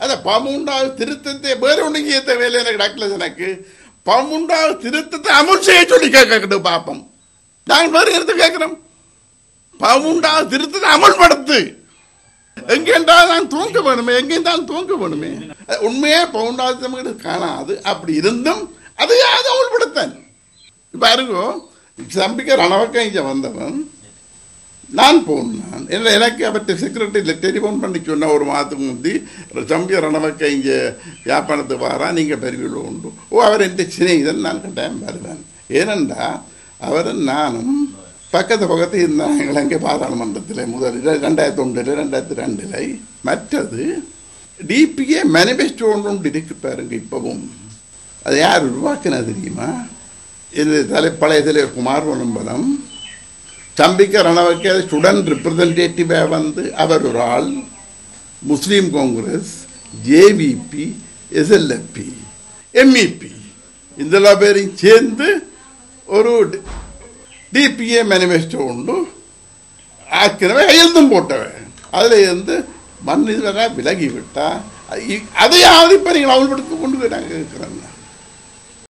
அதை பதிமூன்றாவது திருத்தத்தை வேற ஒன்றும் செய்ய தேவையில்லை எனக்கு டாக்டர் எனக்கு பதிமூன்றாவது திருத்தத்தை அமல் செய்ய சொல்லி கேட்கட்டும் பாப்போம் நாங்கள் வேறு எடுத்து கேட்கிறோம் பதிமூன்றாவது திருத்தத்தை அமல்படுத்து எங்கேன்றால் நான் தூங்க வேணுமே எங்கேயும் தூங்க வேணுமே அது உண்மையே பவுண்டாவது நமக்கு காணாது அப்படி இருந்தும் அதை அதை அமல்படுத்தன் பாருங்க சம்பிக்க ரணவக்க இங்கே வந்தவன் நான் போனான் என்ன எனக்கு அவற்றை செக்ரட்டரியில் டெலிஃபோன் பண்ணி சொன்ன ஒரு மாதத்துக்கு முந்தி சம்பிய ரணவக்க இங்கே வியாபாரத்துக்கு வாரா நீங்கள் பெருவிழு உண்டு ஓ அவர் என் சிநேகிதன் நான் கட்டாயம் வருவேன் ஏனென்றா அவரும் நானும் பக்கத்து பக்கத்து இருந்தாங்க அங்கே பாராளுமன்றத்தில் முதலில் ரெண்டாயிரத்தி ஒன்றில் ரெண்டாயிரத்தி ரெண்டில் மற்றது டிபிஏ மேனிஃபெஸ்டோ ஒன்று இருக்கு பாருங்க இப்பவும் அது யார் உருவாக்குனா தெரியுமா இது தலை பழைய தலைவர் குமார் பொன்னம்பலம் சம்பிக்க ரணவக்க ஸ்டூடெண்ட் ரிப்ரசன்டேட்டிவாக வந்து அவர் ஒரு ஆள் Muslim Congress JVP SLFP MEP இதெல்லாம் பேரையும் சேர்ந்து ஒரு டிபிஏ மேனிஃபெஸ்டோ உண்டு ஆக்கினவை கையெழுத்தும் போட்டவன் அதில் இருந்து மண் இதில் விலகி விட்டா இ- அதையாவது இப்போ நீங்கள் அமல்படுத்தி கொண்டு போய் நாங்கள் இருக்கிறேன்